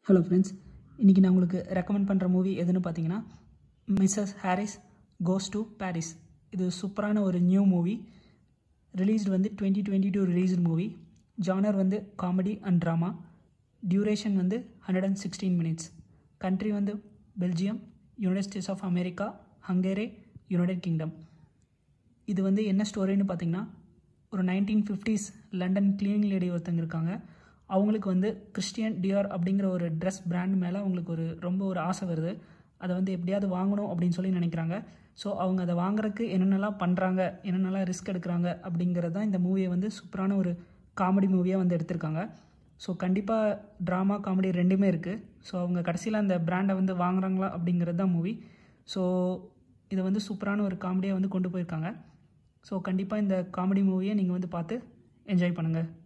hello friends இன்றைக்கி நான் உங்களுக்கு ரெக்கமெண்ட் பண்ணுற மூவி எதுன்னு பார்த்தீங்கன்னா Mrs Harris goes to Paris இது சூப்பரான ஒரு நியூ மூவி ரிலீஸ்டு வந்து twenty twenty two released movie genre வந்து காமெடி அண்ட் ட்ராமா டியூரேஷன் வந்து hundred and sixteen minutes country வந்து Belgium United States of America Hungary United Kingdom இது வந்து என்ன ஸ்டோரின்னு பார்த்தீங்கன்னா ஒரு nineteen fifties London cleaning lady ஒருத்தங்க இருக்காங்க அவங்களுக்கு வந்து கிறிஸ்டியன் டியார் அப்படிங்கிற ஒரு ட்ரெஸ் பிராண்ட் மேலே அவங்களுக்கு ஒரு ரொம்ப ஒரு ஆசை வருது அதை வந்து எப்படியாவது வாங்கணும் அப்படின்னு சொல்லி நினைக்கிறாங்க ஸோ அவங்க அதை வாங்குறதுக்கு என்னென்னலாம் பண்ணுறாங்க என்னென்னலாம் ரிஸ்க் எடுக்கிறாங்க அப்படிங்கிறது தான் இந்த மூவியை வந்து சூப்பரான ஒரு காமெடி மூவியாக வந்து எடுத்திருக்காங்க ஸோ கண்டிப்பாக ட்ராமா காமெடி ரெண்டுமே இருக்குது ஸோ அவங்க கடைசியில் அந்த பிராண்டை வந்து வாங்குறாங்களா அப்படிங்கிறது தான் மூவி ஸோ இதை வந்து சூப்பரான ஒரு காமெடியாக வந்து கொண்டு போயிருக்காங்க ஸோ கண்டிப்பாக இந்த காமெடி மூவியை நீங்கள் வந்து பார்த்து என்ஜாய் பண்ணுங்கள்